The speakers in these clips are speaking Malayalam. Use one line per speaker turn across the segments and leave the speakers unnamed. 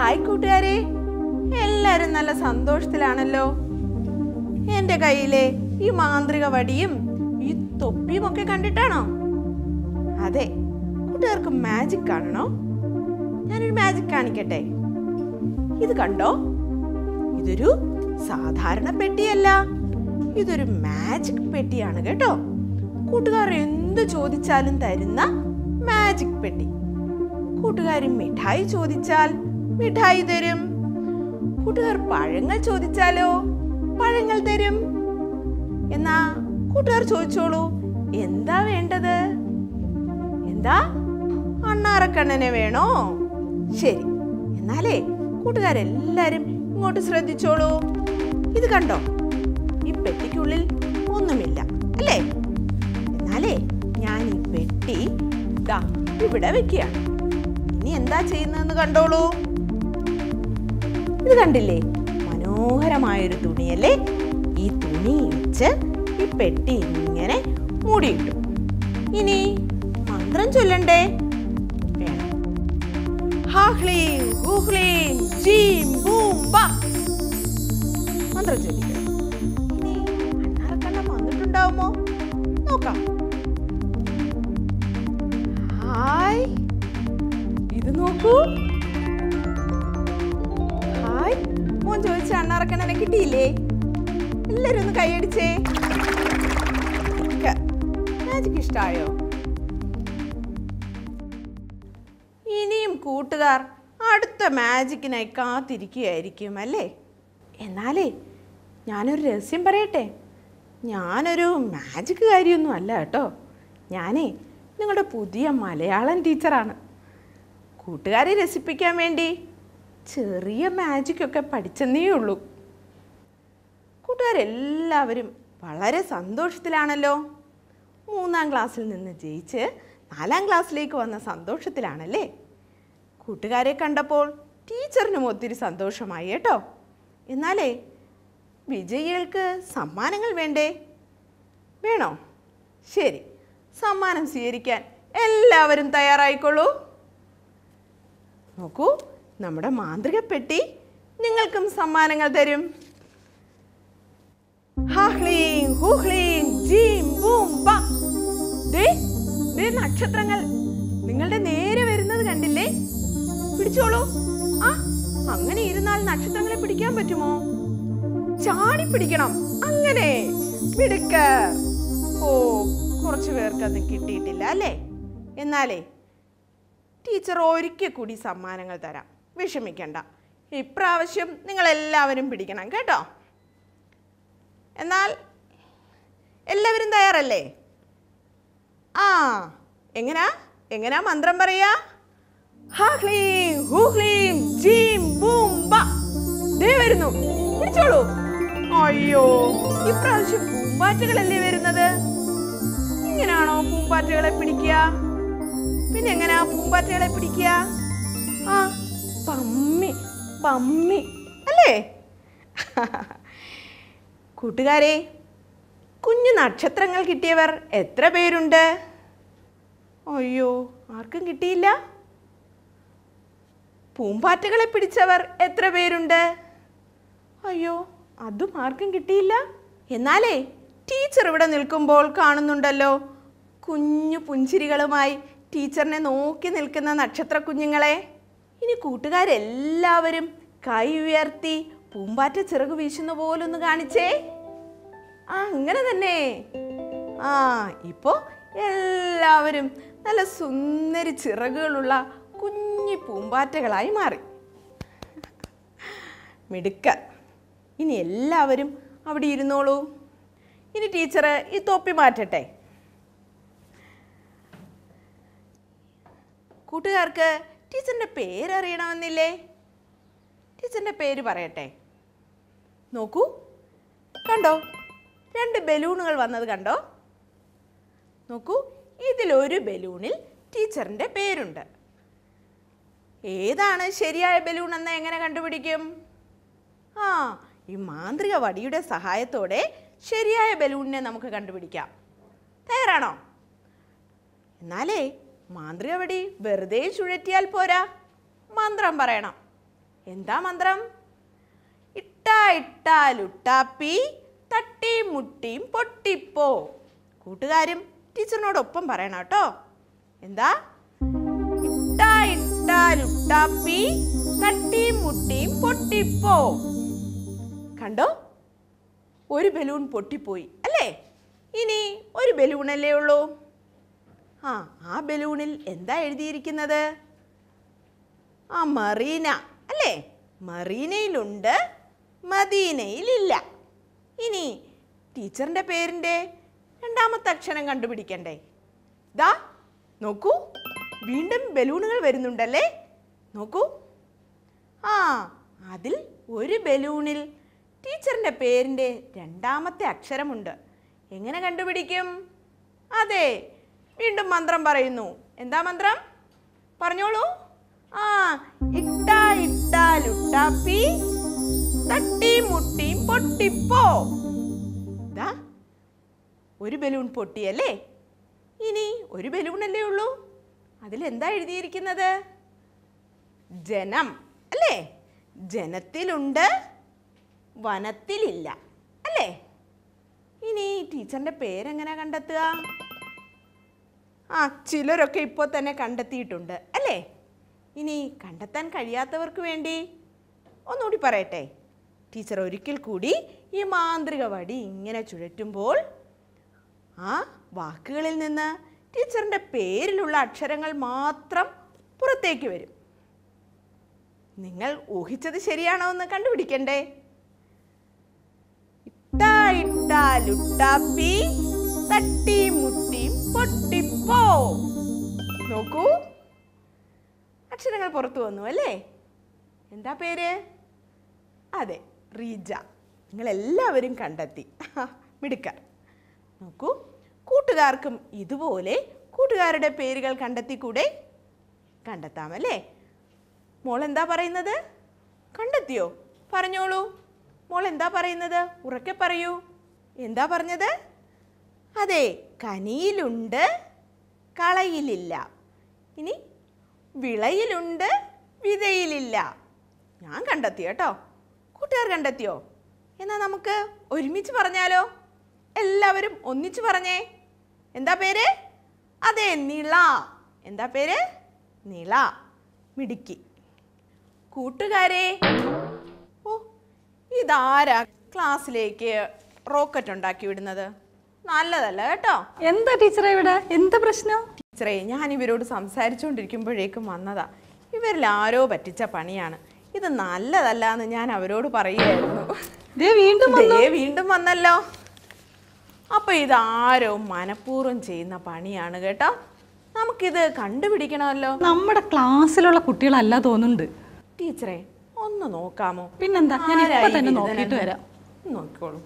ഹായ് കൂട്ടുകാരെ എല്ലാരും നല്ല സന്തോഷത്തിലാണല്ലോ എന്റെ കയ്യിലെ ഈ മാന്ത്രിക വടിയും ഈ തൊപ്പിയും ഒക്കെ കണ്ടിട്ടാണോ അതെ കൂട്ടുകാർക്ക് മാജിക് കാണണോ ഞാനൊരു മാജിക് കാണിക്കട്ടെ ഇത് കണ്ടോ ഇതൊരു സാധാരണ പെട്ടിയല്ല ഇതൊരു മാജിക് പെട്ടിയാണ് കേട്ടോ കൂട്ടുകാർ എന്ത് ചോദിച്ചാലും തരുന്ന മാജിക് പെട്ടി കൂട്ടുകാർ മിഠായി ചോദിച്ചാൽ മിഠായി തരും കൂട്ടുകാർ പഴങ്ങൾ ചോദിച്ചാലോ പഴങ്ങൾ തരും എന്നാ കൂട്ടുകാർ ചോദിച്ചോളൂ എന്താ വേണ്ടത് എന്താ അണ്ണാറക്കണ്ണനെ വേണോ ശരി എന്നാലേ കൂട്ടുകാരെല്ലാരും ഇങ്ങോട്ട് ശ്രദ്ധിച്ചോളൂ ഇത് കണ്ടോ ഈ പെട്ടിക്കുള്ളിൽ ഒന്നുമില്ല അല്ലേ എന്നാലേ ഞാൻ ഈ പെട്ടി ദാ ഇവിടെ വെക്കുകയാണ് ഇനി എന്താ ചെയ്യുന്നതെന്ന് കണ്ടോളൂ ഇത് കണ്ടില്ലേ മനോഹരമായൊരു തുണിയല്ലേ ഈ തുണി വെച്ച് ഈ പെട്ടി ഇങ്ങനെ മൂടിയിട്ടു ഇനി മന്ത്രം ചൊല്ലണ്ടേ വേണം ഹാ ഹ്ലീം ഹൂ ഹ്ലീം ജീം ബൂം ബാ മന്ത്രം ചൊല്ലിക്കോ ഇനി അണ്ണാറക്കണ്ണൻ വന്നിട്ടുണ്ടാവുമോ നോക്കാം ഹായ് ഇത് നോക്കൂ ഹായ് മോൻ ചോദിച്ച അണ്ണാറക്കണ്ണനെ കിട്ടിയില്ലേ എല്ലാരും ഒന്ന് കൈയടിച്ചേ മാജിക് ഇഷ്ടായോ ഇനിയും കൂട്ടുകാർ അടുത്ത മാജിക്കിനായി കാത്തിരിക്കുകയായിരിക്കും അല്ലേ എന്നാലേ ഞാനൊരു രഹസ്യം പറയട്ടെ ഞാനൊരു മാജിക് കാര്യമൊന്നും അല്ല കേട്ടോ ഞാനേ നിങ്ങളുടെ പുതിയ മലയാളം ടീച്ചറാണ് കൂട്ടുകാരെ രസിപ്പിക്കാൻ വേണ്ടി ചെറിയ മാജിക്കൊക്കെ പഠിച്ചെന്നേ ഉള്ളൂ കൂട്ടുകാരെല്ലാവരും വളരെ സന്തോഷത്തിലാണല്ലോ മൂന്നാം ക്ലാസ്സിൽ നിന്ന് ജയിച്ച് നാലാം ക്ലാസ്സിലേക്ക് വന്ന സന്തോഷത്തിലാണല്ലേ കൂട്ടുകാരെ കണ്ടപ്പോൾ ടീച്ചറിനും ഒത്തിരി സന്തോഷമായി കേട്ടോ എന്നാലേ വിജയികൾക്ക് സമ്മാനങ്ങൾ വേണ്ടേ വേണോ ശരി സമ്മാനം സ്വീകരിക്കാൻ എല്ലാവരും തയ്യാറായിക്കൊള്ളൂ നോക്കൂ നമ്മുടെ മാന്ത്രിക പെട്ടി നിങ്ങൾക്കും സമ്മാനങ്ങൾ തരും ഹാ ഹ്ലീം, ഹൂ ഹ്ലീം, ജീം ബൂം ബാ. ദേ, ദേ നക്ഷത്രങ്ങൾ നിങ്ങളുടെ നേരെ വരുന്നത് കണ്ടില്ലേ പിടിച്ചോളൂ ആ അങ്ങനെ ഇരുന്നാൽ നക്ഷത്രങ്ങളെ പിടിക്കാൻ പറ്റുമോ ചാടി പിടിക്കണം അങ്ങനെ മിടുക്ക ഓ കുറച്ചു പേർക്ക് അത് കിട്ടിയിട്ടില്ല അല്ലേ എന്നാലേ ടീച്ചർ ഒരിക്കൽ കൂടി സമ്മാനങ്ങൾ തരാം വിഷമിക്കണ്ട ഇപ്രാവശ്യം നിങ്ങൾ എല്ലാവരും പിടിക്കണം കേട്ടോ എന്നാൽ എല്ലാവരും തയ്യാറല്ലേ ആ എങ്ങനാ എങ്ങനാ മന്ത്രം പറയാ ഹാ ഹ്ലീം ഹൂ ഹ്ലീം ജീം ബൂം ബാ ദേ വരുന്നു പിടിച്ചോളൂ അയ്യോ ഇപ്രാവശ്യം പൂമ്പാറ്റകളല്ലേ വരുന്നത് ഇങ്ങനാണോ പൂമ്പാറ്റകളെ പിടിക്കുക പിന്നെ എങ്ങനെയാ പൂമ്പാറ്റകളെ പിടിക്കുക ആ പമ്മി പമ്മി അല്ലേ കൂട്ടുകാരെ കുഞ്ഞു നക്ഷത്രങ്ങൾ കിട്ടിയവർ എത്ര പേരുണ്ട് അയ്യോ ആർക്കും കിട്ടിയില്ല പൂമ്പാറ്റകളെ പിടിച്ചവർ എത്ര പേരുണ്ട് അയ്യോ അതും ആർക്കും കിട്ടിയില്ല എന്നാലേ ടീച്ചർ ഇവിടെ നിൽക്കുമ്പോൾ കാണുന്നുണ്ടല്ലോ കുഞ്ഞു പുഞ്ചിരികളുമായി ടീച്ചറിനെ നോക്കി നിൽക്കുന്ന നക്ഷത്ര കുഞ്ഞുങ്ങളെ ഇനി കൂട്ടുകാരെല്ലാവരും കൈ ഉയർത്തി പൂമ്പാറ്റ ചിറക് വീശുന്ന പോലൊന്ന് കാണിച്ചേ ആ അങ്ങനെ തന്നെ ആ ഇപ്പോൾ എല്ലാവരും നല്ല സുന്ദരി ചിറകുകളുള്ള കുഞ്ഞി പൂമ്പാറ്റകളായി മാറി മിടുക്ക ഇനി എല്ലാവരും അവിടെ ഇരുന്നോളൂ ഇനി ടീച്ചർ ഈ തൊപ്പി മാറ്റട്ടെ കൂട്ടുകാർക്ക് ടീച്ചറിൻ്റെ പേരറിയണമെന്നില്ലേ ടീച്ചറിൻ്റെ പേര് പറയട്ടെ നോക്കൂ കണ്ടോ രണ്ട് ബലൂണുകൾ വന്നത് കണ്ടോ നോക്കൂ ഇതിലൊരു ബലൂണിൽ ടീച്ചറിൻ്റെ പേരുണ്ട് ഏതാണ് ശരിയായ ബലൂൺ എന്ന് എങ്ങനെ കണ്ടുപിടിക്കും ആ ഈ മാന്ത്രിക വടിയുടെ സഹായത്തോടെ ശരിയായ ബലൂണിനെ നമുക്ക് കണ്ടുപിടിക്കാം തയ്യാറാണോ എന്നാലേ മാന്ത്രിക വടി വെറുതെ ചുഴറ്റിയാൽ പോരാ മന്ത്രം പറയണം എന്താ മന്ത്രം ഇട്ടാ ഇട്ടാലുട്ടാപ്പി തട്ടിയും മുട്ടിയും പൊട്ടിപ്പോ കൂട്ടുകാരും ടീച്ചറിനോടൊപ്പം പറയണം കേട്ടോ എന്താ ഇട്ടാ ഇട്ടാലുട്ടാപ്പി തട്ടിയും മുട്ടിയും പൊട്ടിപ്പോ കണ്ടോ ഒരു ബലൂൺ പൊട്ടിപ്പോയി അല്ലേ ഇനി ഒരു ബലൂണല്ലേ ഉള്ളൂ ആ ആ ബലൂണിൽ എന്താ എഴുതിയിരിക്കുന്നത് ആ മറീന അല്ലേ മറീനയിലുണ്ട് മദീനയിലില്ല ഇനി ടീച്ചറിൻ്റെ പേരിൻ്റെ രണ്ടാമത്തെ അക്ഷരം കണ്ടുപിടിക്കണ്ടേ ദാ നോക്കൂ വീണ്ടും ബലൂണുകൾ വരുന്നുണ്ടല്ലേ നോക്കൂ ആ അതിൽ ഒരു ബലൂണിൽ ടീച്ചറിൻ്റെ പേരിൻ്റെ രണ്ടാമത്തെ അക്ഷരമുണ്ട് എങ്ങനെ കണ്ടുപിടിക്കും അതെ വീണ്ടും മന്ത്രം പറയുന്നു എന്താ മന്ത്രം പറഞ്ഞോളൂ ആ ഇട്ടാ ഇട്ടാലുട്ടാപ്പി തട്ടി മുട്ടി പൊട്ടിപ്പോ ദാ ഒരു ബലൂൺ പൊട്ടിയല്ലേ ഇനി ഒരു ബലൂണല്ലേ ഉള്ളൂ അതിലെന്താ എഴുതിയിരിക്കുന്നത് ജനം അല്ലേ ജനത്തിലുണ്ട് വനത്തിലില്ല അല്ലേ ഇനി ടീച്ചറിൻ്റെ പേരെങ്ങനെ കണ്ടെത്തുക ആ ചിലരൊക്കെ ഇപ്പോൾ തന്നെ കണ്ടെത്തിയിട്ടുണ്ട് അല്ലേ ഇനി കണ്ടെത്താൻ കഴിയാത്തവർക്ക് വേണ്ടി ഒന്നുകൂടി പറയട്ടെ ടീച്ചർ ഒരിക്കൽ കൂടി ഈ മാന്ത്രിക വടി ഇങ്ങനെ ചുഴറ്റുമ്പോൾ ആ വാക്കുകളിൽ നിന്ന് ടീച്ചറിൻ്റെ പേരിലുള്ള അക്ഷരങ്ങൾ മാത്രം പുറത്തേക്ക് വരും നിങ്ങൾ ഊഹിച്ചത് ശരിയാണോ എന്ന് കണ്ടുപിടിക്കണ്ടേ ഇട്ടാ ഇട്ടാലുട്ടാപ്പി തട്ടി മുട്ടി പൊട്ടിപ്പോ നോക്കൂ അക്ഷരങ്ങൾ പുറത്തു വന്നു അല്ലേ എന്താ പേര് അതെ റീജ നിങ്ങൾ എല്ലാവരും കണ്ടെത്തി മിടുക്കർ നോക്കൂ കൂട്ടുകാർക്കും ഇതുപോലെ കൂട്ടുകാരുടെ പേരുകൾ കണ്ടെത്തിക്കൂടെ കണ്ടെത്താമല്ലേ മോൾ എന്താ പറയുന്നത് കണ്ടെത്തിയോ പറഞ്ഞോളൂ മോൾ എന്താ പറയുന്നത് ഉറക്കെ പറയൂ എന്താ പറഞ്ഞത് അതെ കനിയിലുണ്ട് കളയിലില്ല ഇനി വിളയിലുണ്ട് വിതയിലില്ല ഞാൻ കണ്ടെത്തി കേട്ടോ കൂട്ടുകാർ കണ്ടെത്തിയോ എന്നാൽ നമുക്ക് ഒരുമിച്ച് പറഞ്ഞാലോ എല്ലാവരും ഒന്നിച്ച് പറഞ്ഞേ എന്താ പേര് അതെ നിള എന്താ പേര് നിള മിടുക്കി കൂട്ടുകാരെ ഓ ഇതാരാ ക്ലാസ്സിലേക്ക് റോക്കറ്റ് ഉണ്ടാക്കി വിടുന്നത് നല്ലതല്ല കേട്ടോ
എന്താ ടീച്ചറെ ഇവിടെ എന്താ പ്രശ്നം
ടീച്ചറേ ഞാൻ ഇവരോട് സംസാരിച്ചുകൊണ്ടിരിക്കുമ്പോഴേക്കും വന്നതാ ഇവരിൽ ആരോ പറ്റിച്ച പണിയാണ് ഇത് നല്ലതല്ല എന്ന് ഞാൻ അവരോട് പറയുമായിരുന്നു
ദേ വീണ്ടും
ദേ വീണ്ടും വന്നല്ലോ അപ്പൊ ഇതാരോ മനഃപൂർവ്വം ചെയ്യുന്ന പണിയാണ് കേട്ടോ നമുക്കിത് കണ്ടുപിടിക്കണമല്ലോ
നമ്മുടെ ക്ലാസ്സിലുള്ള കുട്ടികളല്ല തോന്നുന്നുണ്ട്
ടീച്ചറെ ഒന്ന് നോക്കാമോ
പിന്നെന്താ ഞാൻ ഇപ്പൊ
ആരായി
തന്നെ
ബിരുദൻ
നോക്കിയിട്ട്
എന്ന്?
വരാം
നോക്കിക്കോളൂ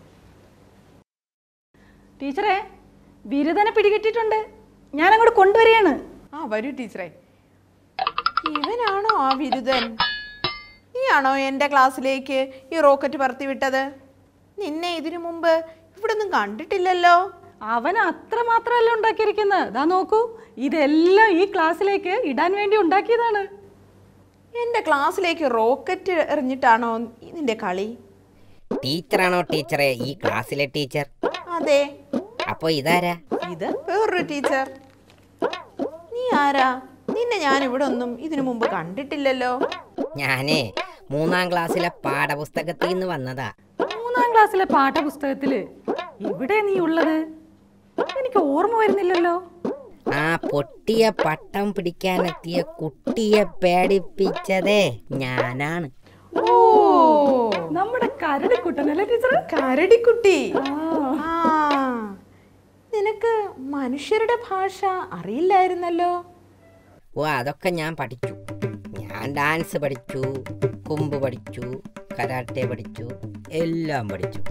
ടീച്ചറെ ബിരുദനെ പിടികിട്ടിട്ടുണ്ട് ഞാൻ അങ്ങോട്ട് കൊണ്ടുവരികയാണ്
ആ വരൂ ടീച്ചറെ ഇവനാണോ ആ ബിരുദൻ നീയാണോ എൻ്റെ ക്ലാസ്സിലേക്ക് ഈ റോക്കറ്റ് പറത്തി വിട്ടത് നിന്നെ ഇതിനു മുമ്പ് ഇവിടെ ഒന്നും കണ്ടിട്ടില്ലല്ലോ
അവൻ അത്ര മാത്രമല്ല ഉണ്ടാക്കിയിരിക്കുന്നത് ദാ നോക്കൂ ഇതെല്ലാം ഈ ക്ലാസ്സിലേക്ക് ഇടാൻ വേണ്ടി ഉണ്ടാക്കിയതാണ്
എൻ്റെ ക്ലാസ്സിലേക്ക് റോക്കറ്റ് എറിഞ്ഞിട്ടാണോ നിന്റെ കളി
ടീച്ചറാണോ ടീച്ചറെ ഈ ക്ലാസ്സിലെ ടീച്ചർ
അതെ
അപ്പൊ ഇതാരാ
ഇത് വേറൊരു ടീച്ചർ നീ ആരാ നിന്നെ ഞാൻ ഇവിടെ ഒന്നും ഇതിനു മുമ്പ് കണ്ടിട്ടില്ലല്ലോ
ഞാനേ മൂന്നാം ക്ലാസ്സിലെ പാഠപുസ്തകത്തിൽ നിന്ന് വന്നതാ
മൂന്നാം ക്ലാസ്സിലെ പാഠപുസ്തകത്തില് എവിടെ നീ ഉള്ളത് എനിക്ക് ഓർമ്മ വരുന്നില്ലല്ലോ
ആ പൊട്ടിയ പട്ടം പിടിക്കാനെത്തിയ കുട്ടിയെ പേടിപ്പിച്ചതേ ഞാനാണ്
ഓ
നമ്മുടെ കരടിക്കുട്ടനല്ലേ ടീച്ചർ
കരടിക്കുട്ടി ആ നിനക്ക് മനുഷ്യരുടെ ഭാഷ അറിയില്ലായിരുന്നല്ലോ
ഓ അതൊക്കെ ഞാൻ പഠിച്ചു ഞാൻ ഡാൻസ് പഠിച്ചു കുമ്പ് പഠിച്ചു കരാട്ടെ പഠിച്ചു എല്ലാം പഠിച്ചു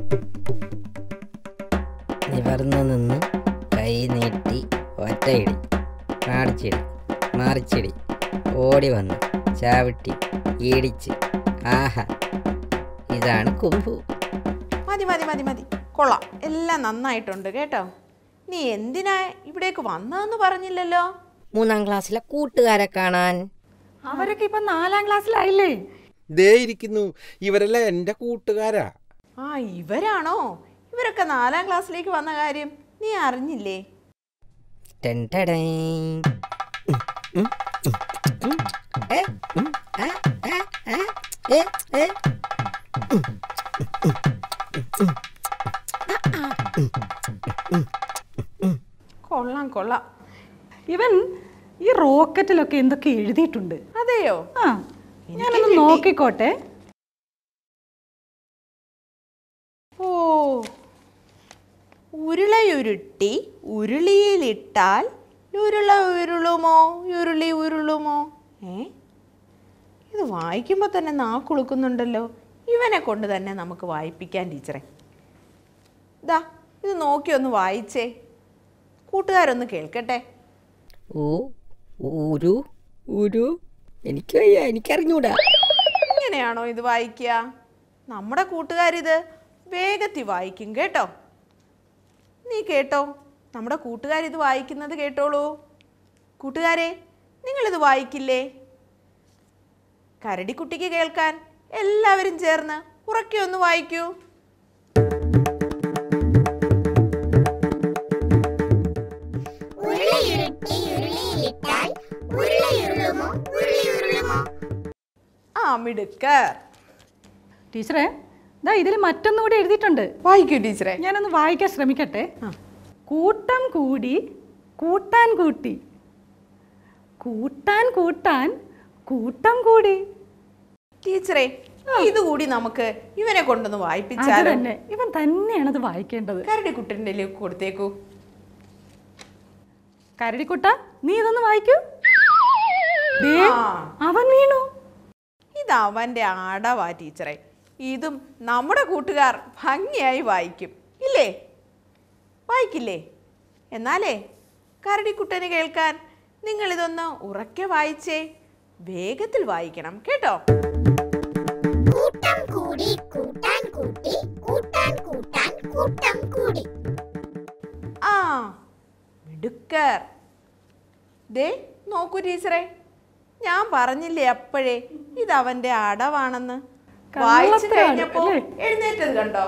നിവർന്നു നിന്ന് കൈ നീട്ടി ഒറ്റയിടി കാടിച്ചിടി മറിച്ചിടി ഓടി വന്ന് ചാവിട്ടി ഇടിച്ച് ആഹാ ഇതാണ് കുമ്പു
മതി മതി മതി മതി കൊള്ളാം എല്ലാം നന്നായിട്ടുണ്ട് കേട്ടോ നീ എന്തിനാ ഇവിടേക്ക് വന്നതെന്ന് പറഞ്ഞില്ലല്ലോ
മൂന്നാം ക്ലാസ്സിലെ കൂട്ടുകാരെ കാണാൻ
അവരൊക്കെ ഇപ്പൊ നാലാം ക്ലാസ്സിലായില്ലേ
ദേ ഇരിക്കുന്നു ഇവരെല്ലാം എൻ്റെ കൂട്ടുകാരാ
ആ ഇവരാണോ ഇവരൊക്കെ നാലാം ക്ലാസ്സിലേക്ക് വന്ന കാര്യം നീ അറിഞ്ഞില്ലേ
ടെൻ ടടൈ. ഉം, ഉം, ഉം, ഉം. ഏ, ഉം, ആ, ആ, ആ, ഏ, ഏ. ഉം, ഉം, ഉം, ഉം. ആ, ആ, ഉം, ഉം, ഉം.
കൊള്ളാം കൊള്ളാം
ഇവൻ ഈ റോക്കറ്റിലൊക്കെ എന്തൊക്കെ എഴുതിയിട്ടുണ്ട്
അതെയോ
ആ ഞാനൊന്ന് നോക്കിക്കോട്ടെ
ഓ ഉരുളയുരുട്ടി ഉരുളിയിലിട്ടാൽ ഉരുള ഉരുളുമോ ഉരുളി ഉരുളുമോ ഏ ഇത് വായിക്കുമ്പോൾ തന്നെ നാക്കുളുക്കുന്നുണ്ടല്ലോ ഇവനെ കൊണ്ട് തന്നെ നമുക്ക് വായിപ്പിക്കാൻ ടീച്ചറെ ദാ ഇത് നോക്കി ഒന്ന് വായിച്ചേ കൂട്ടുകാരൊന്ന് കേൾക്കട്ടെ
ഊ ഊരു ഊരു എനിക്ക് വയ്യ എനിക്കറിഞ്ഞൂടാ
ഇങ്ങനെയാണോ ഇത് വായിക്കുക നമ്മുടെ കൂട്ടുകാരിത് വേഗത്തിൽ വായിക്കും കേട്ടോ നീ കേട്ടോ നമ്മുടെ കൂട്ടുകാരിത് വായിക്കുന്നത് കേട്ടോളൂ കൂട്ടുകാരെ നിങ്ങളിത് വായിക്കില്ലേ കരടിക്കുട്ടിക്ക് കേൾക്കാൻ എല്ലാവരും ചേർന്ന് ഉറക്കെ ഒന്ന് വായിക്കൂ
ഉരുളയുരുട്ടി ഉരുളിയിലിട്ടാൽ ഉരുളയുരുളുമോ ഉരുളിയുരുളുമോ
ആ മിടുക്കർ
ടീച്ചറെ ദാ ഇതിൽ മറ്റൊന്നുകൂടി എഴുതിയിട്ടുണ്ട്
വായിക്കൂ ടീച്ചറെ
ഞാനൊന്ന് വായിക്കാൻ ശ്രമിക്കട്ടെ കൂട്ടം കൂടി കൂട്ടാൻ കൂട്ടി കൂട്ടാൻ കൂട്ടാൻ കൂട്ടം കൂടി
ടീച്ചറെ ഇതുകൂടി നമുക്ക് ഇവനെ കൊണ്ടൊന്ന്
അത്
വായിപ്പിച്ചാലോ
തന്നെ ഇവൻ തന്നെയാണ് അത് വായിക്കേണ്ടത്
കരടിക്കുട്ടൻ്റെ കൊടുത്തേക്കൂ
കരടിക്കുട്ട നീ ഇതൊന്ന് വായിക്കൂ ദേ,
ആ.
അവൻ വീണു
ഇത് അവൻ്റെ അടവാ ടീച്ചറെ ഇതും നമ്മുടെ കൂട്ടുകാർ ഭംഗിയായി വായിക്കും ഇല്ലേ വായിക്കില്ലേ എന്നാലേ കരടിക്കുട്ടന് കേൾക്കാൻ നിങ്ങളിതൊന്ന് ഉറക്കെ വായിച്ചേ വേഗത്തിൽ വായിക്കണം കേട്ടോ
കൂട്ടം കൂടി കൂട്ടാൻ കൂട്ടി കൂട്ടാൻ കൂട്ടാൻ കൂട്ടം കൂടി
ആ മിടുക്കർ ദേ നോക്കൂ ടീച്ചറെ ഞാൻ പറഞ്ഞില്ലേ അപ്പോഴേ ഇത് അവന്റെ അടവാണെന്ന് വായിച്ചു
കള്ളത്തരാണ്,
കഴിഞ്ഞപ്പോ
അല്ലേ?
എഴുന്നേറ്റത് കണ്ടോ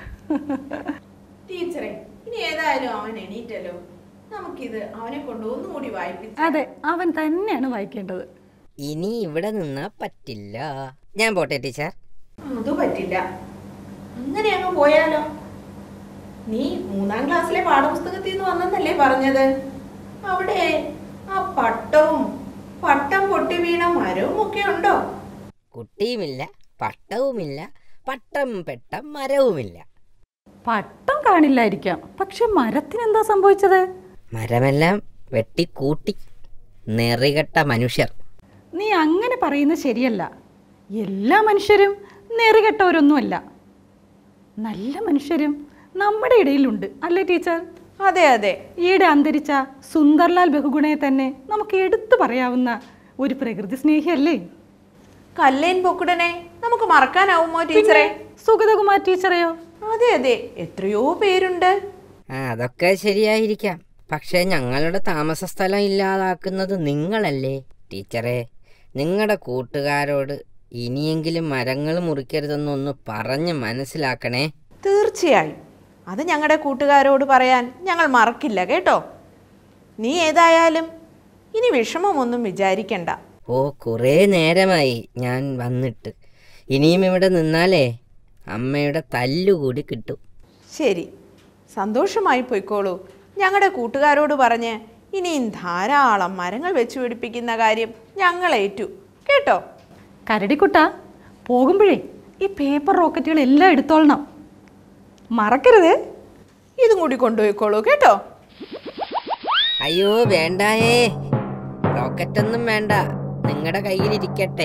ടീച്ചറെ ഇനി ഏതായാലും അവൻ എണീറ്റല്ലോ നമുക്കിത് അവനെ കൊണ്ട് ഒന്നുകൂടി വായിപ്പിച്ചു
അതെ അവൻ തന്നെയാണ് വായിക്കേണ്ടത്
ഇനി ഇവിടെ നിന്നാ പറ്റില്ല ഞാൻ പോട്ടെ ടീച്ചർ
അത് പറ്റില്ല അങ്ങനെ അങ്ങ് പോയാലോ നീ മൂന്നാം ക്ലാസ്സിലെ പാഠപുസ്തകത്തിൽ നിന്ന് വന്നെന്നല്ലേ പറഞ്ഞത് അവിടെ ആ പട്ടവും പട്ടം പൊട്ടി വീണ മരവും ഒക്കെ ഉണ്ടോ
കുട്ടിയുമില്ല പട്ടവുമില്ല പട്ടം പെട്ട മരവുമില്ല
പട്ടം കാണില്ലായിരിക്കാം പക്ഷെ മരത്തിന് എന്താ സംഭവിച്ചത്
മരമെല്ലാം വെട്ടിക്കൂട്ടി നെറികെട്ട മനുഷ്യർ
നീ അങ്ങനെ പറയുന്നത് ശരിയല്ല എല്ലാ മനുഷ്യരും നെറികെട്ടവരൊന്നുമല്ല നല്ല മനുഷ്യരും നമ്മുടെ ഇടയിലുണ്ട് അല്ലേ ടീച്ചർ
അതെ അതെ
ഈയിടെ അന്തരിച്ച സുന്ദർലാൽ ബഹുഗുണയെ തന്നെ നമുക്ക് എടുത്തു പറയാവുന്ന ഒരു പ്രകൃതി സ്നേഹിയല്ലേ
കല്ലേൻ പൊക്കുടനെ നമുക്ക് മറക്കാനാവുമോ ടീച്ചറെ
സുഗതകുമാർ ടീച്ചറെയോ
അതെ അതെ എത്രയോ പേരുണ്ട്
ആ അതൊക്കെ ശരിയായിരിക്കാം പക്ഷേ ഞങ്ങളുടെ താമസ സ്ഥലം ഇല്ലാതാക്കുന്നത് നിങ്ങളല്ലേ ടീച്ചറെ നിങ്ങളുടെ കൂട്ടുകാരോട് ഇനിയെങ്കിലും മരങ്ങൾ മുറിക്കരുതെന്നൊന്ന് പറഞ്ഞ് മനസ്സിലാക്കണേ
തീർച്ചയായും അത് ഞങ്ങളുടെ കൂട്ടുകാരോട് പറയാൻ ഞങ്ങൾ മറക്കില്ല കേട്ടോ നീ ഏതായാലും ഇനി വിഷമമൊന്നും വിചാരിക്കണ്ട
ഓ കുറേ നേരമായി ഞാൻ വന്നിട്ട് ഇനിയും ഇവിടെ നിന്നാലേ അമ്മയുടെ തല്ലുകൂടി കിട്ടും
ശരി സന്തോഷമായി പോയിക്കോളൂ ഞങ്ങളുടെ കൂട്ടുകാരോട് പറഞ്ഞ് ഇനിയും ധാരാളം മരങ്ങൾ വെച്ചു പിടിപ്പിക്കുന്ന കാര്യം ഞങ്ങൾ ഏറ്റു കേട്ടോ
കരടിക്കുട്ട പോകുമ്പോഴേ ഈ പേപ്പർ റോക്കറ്റുകൾ എല്ലാം എടുത്തോളണം മറക്കരുത്
ഇതും കൂടി കൊണ്ടുപോയിക്കോളൂ കേട്ടോ
അയ്യോ വേണ്ടായേ റോക്കറ്റൊന്നും വേണ്ട നിങ്ങളുടെ കയ്യിലിരിക്കട്ടെ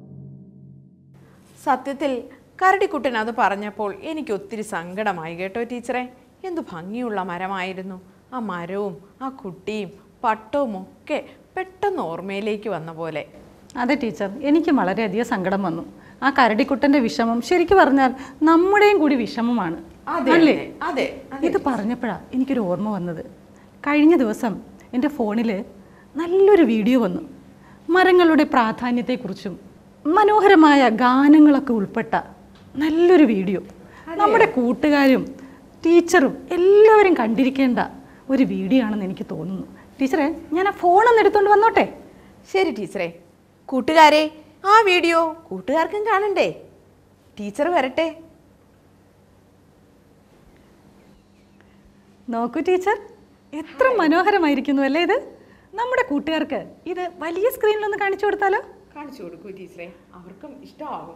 സത്യത്തിൽ കരടിക്കുട്ടൻ അത് പറഞ്ഞപ്പോൾ എനിക്ക് ഒത്തിരി സങ്കടമായി കേട്ടോ ടീച്ചറെ എന്തു ഭംഗിയുള്ള മരമായിരുന്നു ആ മരവും ആ കുട്ടിയും പട്ടവും ഒക്കെ പെട്ടെന്ന് ഓർമ്മയിലേക്ക് വന്ന പോലെ
അതെ ടീച്ചർ എനിക്ക് വളരെയധികം സങ്കടം വന്നു ആ കരടിക്കുട്ടൻ്റെ വിഷമം ശരിക്കും പറഞ്ഞാൽ നമ്മുടെയും കൂടി വിഷമമാണ്
അതെ
അല്ലേ അല്ലേ
അതെ അതെ
ഇത് പറഞ്ഞപ്പോഴാണ് എനിക്കൊരു ഓർമ്മ വന്നത് കഴിഞ്ഞ ദിവസം എൻ്റെ ഫോണിൽ നല്ലൊരു വീഡിയോ വന്നു മരങ്ങളുടെ പ്രാധാന്യത്തെക്കുറിച്ചും മനോഹരമായ ഗാനങ്ങളൊക്കെ ഉൾപ്പെട്ട നല്ലൊരു വീഡിയോ നമ്മുടെ കൂട്ടുകാരും ടീച്ചറും എല്ലാവരും കണ്ടിരിക്കേണ്ട ഒരു വീഡിയോ ആണെന്ന് എനിക്ക് തോന്നുന്നു ടീച്ചറെ ഞാൻ ആ ഫോണൊന്ന് എടുത്തുകൊണ്ട് വന്നോട്ടെ
ശരി ടീച്ചറെ കൂട്ടുകാരെ ആ വീഡിയോ കൂട്ടുകാർക്കും കാണണ്ടേ ടീച്ചർ വരട്ടെ
നോക്കൂ ടീച്ചർ എത്ര മനോഹരമായിരിക്കുന്നു അല്ലേ ഇത് നമ്മുടെ കൂട്ടുകാർക്ക് ഇത് വലിയ സ്ക്രീനിലൊന്ന് കാണിച്ചു കൊടുത്താലോ
കാണിച്ചു കൊടുക്കൂ ടീച്ചറെ അവർക്കും ഇഷ്ടമാകും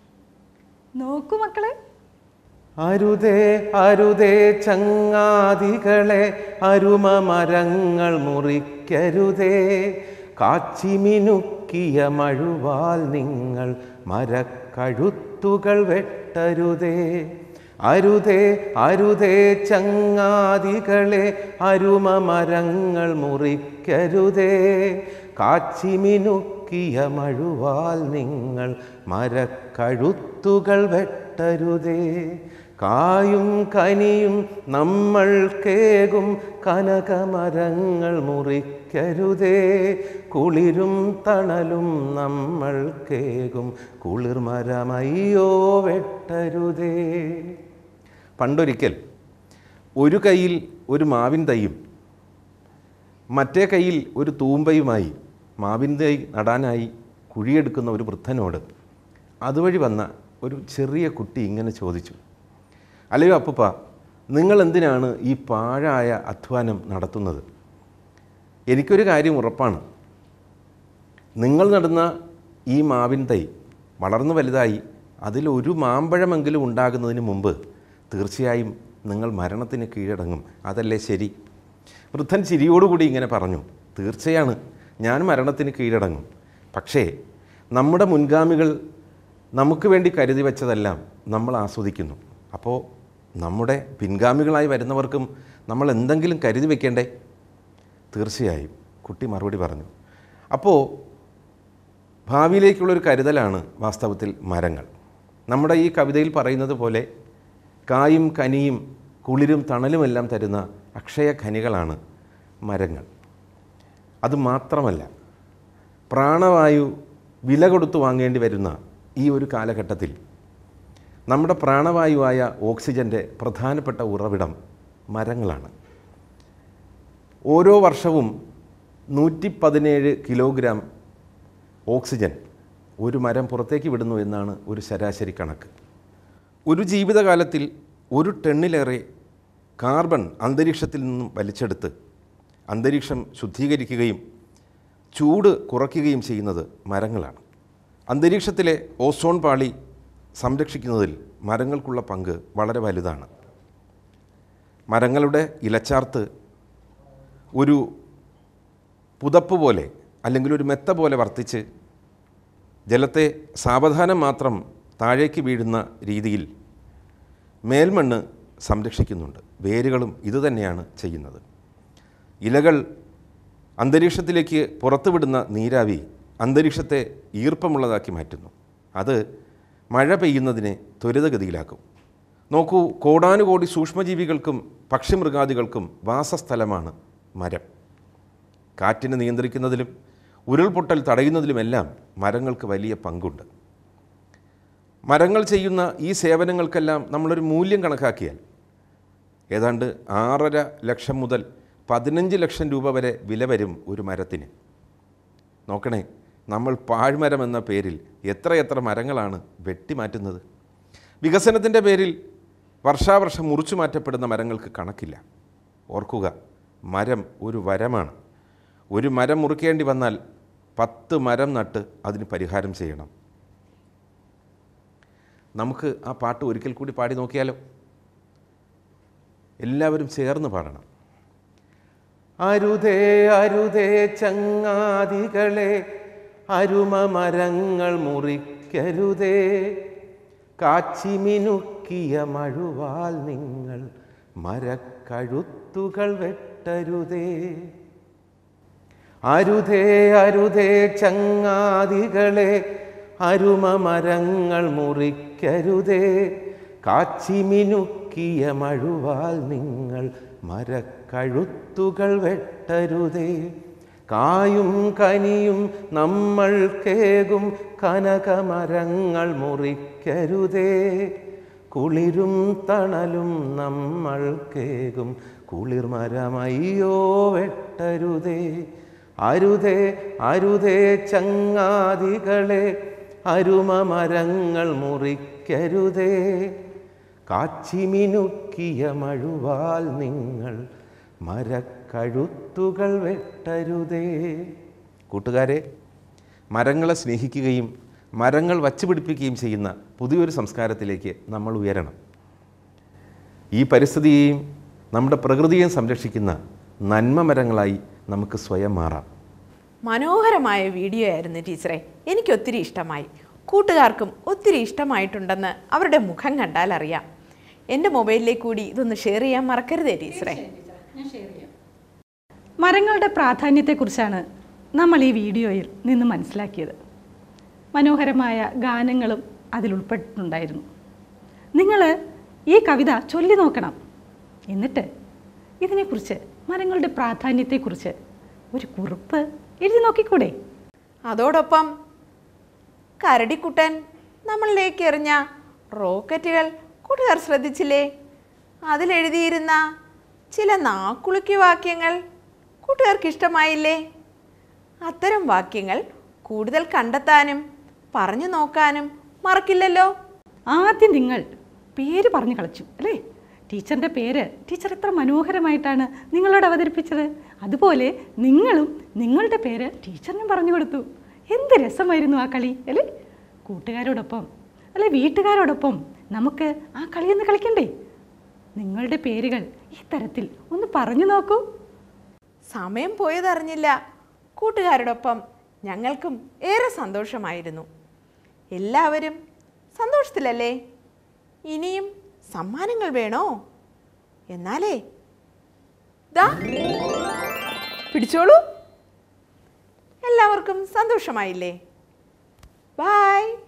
നോക്കൂ മക്കളെ
അരുതേ അരുതേ ചങ്ങാതികളെ അരുമ മരങ്ങൾ മുറിക്കരുതേ കാച്ചിമിനുക്കിയ മഴുവാൽ നിങ്ങൾ മരക്കഴുത്തുകൾ വെട്ടരുതേ അരുതേ അരുതേ ചങ്ങാതികളെ അരുമ മരങ്ങൾ മുറിക്കരുതേ കാച്ചിമിനുക്കിയ മഴുവാൽ നിങ്ങൾ മരക്കഴുത്തുകൾ വെട്ടരുതേ കായും കനിയും നമ്മൾ കേകും കനകമരങ്ങൾ മുറിക്കരുതേ കുളിരും തണലും നമ്മൾ കേകും കുളിർമരമയ്യോ വെട്ടരുതേ പണ്ടൊരിക്കൽ ഒരു കയ്യിൽ ഒരു മാവിൻ തൈയും മറ്റേ കയ്യിൽ ഒരു തൂമ്പയുമായി മാവിൻ തൈ നടാനായി കുഴിയെടുക്കുന്ന ഒരു വൃദ്ധനോട് അതുവഴി വന്ന ഒരു ചെറിയ കുട്ടി ഇങ്ങനെ ചോദിച്ചു അല്ലയോ അപ്പുപ്പ നിങ്ങൾ എന്തിനാണ് ഈ പാഴായ അധ്വാനം നടത്തുന്നത് എനിക്കൊരു കാര്യം ഉറപ്പാണ് നിങ്ങൾ നടുന്ന ഈ മാവിൻ തൈ വളർന്നു വലുതായി അതിലൊരു മാമ്പഴമെങ്കിലും ഉണ്ടാകുന്നതിന് മുമ്പ് തീർച്ചയായും നിങ്ങൾ മരണത്തിന് കീഴടങ്ങും അതല്ലേ ശരി വൃദ്ധൻ ചിരിയോടുകൂടി ഇങ്ങനെ പറഞ്ഞു തീർച്ചയാണ് ഞാൻ മരണത്തിന് കീഴടങ്ങും പക്ഷേ നമ്മുടെ മുൻഗാമികൾ നമുക്ക് വേണ്ടി കരുതി വെച്ചതെല്ലാം നമ്മൾ ആസ്വദിക്കുന്നു അപ്പോൾ നമ്മുടെ പിൻഗാമികളായി വരുന്നവർക്കും നമ്മൾ എന്തെങ്കിലും കരുതി വെക്കേണ്ടേ തീർച്ചയായും കുട്ടി മറുപടി പറഞ്ഞു അപ്പോൾ ഭാവിയിലേക്കുള്ളൊരു കരുതലാണ് വാസ്തവത്തിൽ മരങ്ങൾ നമ്മുടെ ഈ കവിതയിൽ പറയുന്നത് പോലെ കായും കനിയും കുളിരും തണലുമെല്ലാം തരുന്ന അക്ഷയ ഖനികളാണ് മരങ്ങൾ അതുമാത്രമല്ല പ്രാണവായു വില കൊടുത്തു വാങ്ങേണ്ടി വരുന്ന ഈ ഒരു കാലഘട്ടത്തിൽ നമ്മുടെ പ്രാണവായുവായ ഓക്സിജൻ്റെ പ്രധാനപ്പെട്ട ഉറവിടം മരങ്ങളാണ് ഓരോ വർഷവും നൂറ്റി പതിനേഴ് കിലോഗ്രാം ഓക്സിജൻ ഒരു മരം പുറത്തേക്ക് വിടുന്നു എന്നാണ് ഒരു ശരാശരി കണക്ക് ഒരു ജീവിതകാലത്തിൽ ഒരു ടണ്ണിലേറെ കാർബൺ അന്തരീക്ഷത്തിൽ നിന്നും വലിച്ചെടുത്ത് അന്തരീക്ഷം ശുദ്ധീകരിക്കുകയും ചൂട് കുറയ്ക്കുകയും ചെയ്യുന്നത് മരങ്ങളാണ് അന്തരീക്ഷത്തിലെ ഓസോൺ പാളി സംരക്ഷിക്കുന്നതിൽ മരങ്ങൾക്കുള്ള പങ്ക് വളരെ വലുതാണ് മരങ്ങളുടെ ഇലച്ചാർത്ത് ഒരു പുതപ്പ് പോലെ അല്ലെങ്കിൽ ഒരു മെത്ത പോലെ വർത്തിച്ച് ജലത്തെ സാവധാനം മാത്രം താഴേക്ക് വീഴുന്ന രീതിയിൽ മേൽമണ്ണ് സംരക്ഷിക്കുന്നുണ്ട് വേരുകളും ഇതുതന്നെയാണ് ചെയ്യുന്നത് ഇലകൾ അന്തരീക്ഷത്തിലേക്ക് പുറത്തുവിടുന്ന നീരാവി അന്തരീക്ഷത്തെ ഈർപ്പമുള്ളതാക്കി മാറ്റുന്നു അത് മഴ പെയ്യുന്നതിനെ ത്വരിതഗതിയിലാക്കും നോക്കൂ കോടാനുകോടി സൂക്ഷ്മജീവികൾക്കും പക്ഷിമൃഗാദികൾക്കും വാസസ്ഥലമാണ് മരം കാറ്റിനെ നിയന്ത്രിക്കുന്നതിലും ഉരുൾപൊട്ടൽ തടയുന്നതിലുമെല്ലാം മരങ്ങൾക്ക് വലിയ പങ്കുണ്ട് മരങ്ങൾ ചെയ്യുന്ന ഈ സേവനങ്ങൾക്കെല്ലാം നമ്മളൊരു മൂല്യം കണക്കാക്കിയാൽ ഏതാണ്ട് ആറര ലക്ഷം മുതൽ പതിനഞ്ച് ലക്ഷം രൂപ വരെ വില വരും ഒരു മരത്തിന് നോക്കണേ നമ്മൾ പാഴ്മരം എന്ന പേരിൽ എത്രയെത്ര മരങ്ങളാണ് വെട്ടിമാറ്റുന്നത് വികസനത്തിൻ്റെ പേരിൽ വർഷാവർഷം മുറിച്ചു മാറ്റപ്പെടുന്ന മരങ്ങൾക്ക് കണക്കില്ല ഓർക്കുക മരം ഒരു വരമാണ് ഒരു മരം മുറിക്കേണ്ടി വന്നാൽ പത്ത് മരം നട്ട് അതിന് പരിഹാരം ചെയ്യണം നമുക്ക് ആ പാട്ട് ഒരിക്കൽ കൂടി പാടി നോക്കിയാലോ എല്ലാവരും ചേർന്ന് പാടണം അരുതേ അരുതേ ചങ്ങാതികളെ അരുമ മരങ്ങൾ മുറിക്കരുതേ കാച്ചിമിനുക്കിയ മഴുവാൽ നിങ്ങൾ മരക്കഴുത്തുകൾ വെട്ടരുതേ അരുതേ അരുതേ ചങ്ങാതികളെ അരുമ മരങ്ങൾ മുറിക്കരുതേ കാച്ചിമിനുക്കിയ മഴുവാൽ നിങ്ങൾ മരക്കഴുത്തുകൾ വെട്ടരുതേ കായും കനിയും നമ്മൾ കേകും കനകമരങ്ങൾ മുറിക്കരുതേ കുളിരും തണലും നമ്മൾ കേകും കുളിർമരമയ്യോ വെട്ടരുതേ അരുതേ അരുതേ ചങ്ങാതികളെ അരുമമരങ്ങൾ മുറിക്കരുതേ കാച്ചിമിനുക്കിയ മഴുവാൽ നിങ്ങൾ മരക്കഴുത്തുകൾ വെട്ടരുതേ കൂട്ടുകാരെ മരങ്ങളെ സ്നേഹിക്കുകയും മരങ്ങൾ വച്ചുപിടിപ്പിക്കുകയും ചെയ്യുന്ന പുതിയൊരു സംസ്കാരത്തിലേക്ക് നമ്മൾ ഉയരണം ഈ പരിസ്ഥിതിയെയും നമ്മുടെ പ്രകൃതിയെയും സംരക്ഷിക്കുന്ന നന്മ മരങ്ങളായി നമുക്ക് സ്വയം മാറാം
മനോഹരമായ വീഡിയോ ആയിരുന്നു ടീച്ചറെ എനിക്ക് ഒത്തിരി ഇഷ്ടമായി കൂട്ടുകാർക്കും ഒത്തിരി ഇഷ്ടമായിട്ടുണ്ടെന്ന് അവരുടെ മുഖം കണ്ടാൽ അറിയാം എൻ്റെ മൊബൈലിലേക്ക് കൂടി ഇതൊന്ന് ഷെയർ ചെയ്യാൻ മറക്കരുതേ ടീച്ചറെ
മരങ്ങളുടെ പ്രാധാന്യത്തെക്കുറിച്ചാണ് നമ്മൾ ഈ വീഡിയോയിൽ നിന്ന് മനസ്സിലാക്കിയത് മനോഹരമായ ഗാനങ്ങളും അതിൽ ഉൾപ്പെട്ടിട്ടുണ്ടായിരുന്നു നിങ്ങൾ ഈ കവിത ചൊല്ലി നോക്കണം എന്നിട്ട് ഇതിനെക്കുറിച്ച് മരങ്ങളുടെ പ്രാധാന്യത്തെക്കുറിച്ച് ഒരു കുറിപ്പ് എഴുതി നോക്കിക്കൂടെ
അതോടൊപ്പം കരടിക്കുട്ടൻ നമ്മളിലേക്ക് എറിഞ്ഞ റോക്കറ്റുകൾ കൂട്ടുകാർ ശ്രദ്ധിച്ചില്ലേ അതിലെഴുതിയിരുന്ന ചില നാക്കുളുക്കി വാക്യങ്ങൾ കൂട്ടുകാർക്ക് ഇഷ്ടമായില്ലേ അത്തരം വാക്യങ്ങൾ കൂടുതൽ കണ്ടെത്താനും പറഞ്ഞു നോക്കാനും മറക്കില്ലല്ലോ
ആദ്യം നിങ്ങൾ പേര് പറഞ്ഞു കളിച്ചു അല്ലേ ടീച്ചറിൻ്റെ പേര് ടീച്ചർ എത്ര മനോഹരമായിട്ടാണ് നിങ്ങളോട് അവതരിപ്പിച്ചത് അതുപോലെ നിങ്ങളും നിങ്ങളുടെ പേര് ടീച്ചറിനും പറഞ്ഞു കൊടുത്തു എന്ത് രസമായിരുന്നു ആ കളി അല്ലേ കൂട്ടുകാരോടൊപ്പം അല്ലെ വീട്ടുകാരോടൊപ്പം നമുക്ക് ആ കളിയൊന്ന് കളിക്കണ്ടേ നിങ്ങളുടെ പേരുകൾ ഈ തരത്തിൽ ഒന്ന് പറഞ്ഞു നോക്കൂ
സമയം പോയതറിഞ്ഞില്ല കൂട്ടുകാരോടൊപ്പം ഞങ്ങൾക്കും ഏറെ സന്തോഷമായിരുന്നു എല്ലാവരും സന്തോഷത്തിലല്ലേ ഇനിയും സമ്മാനങ്ങൾ വേണോ എന്നാലേ ദാ പിടിച്ചോളൂ എല്ലാവർക്കും സന്തോഷമായില്ലേ ബായ്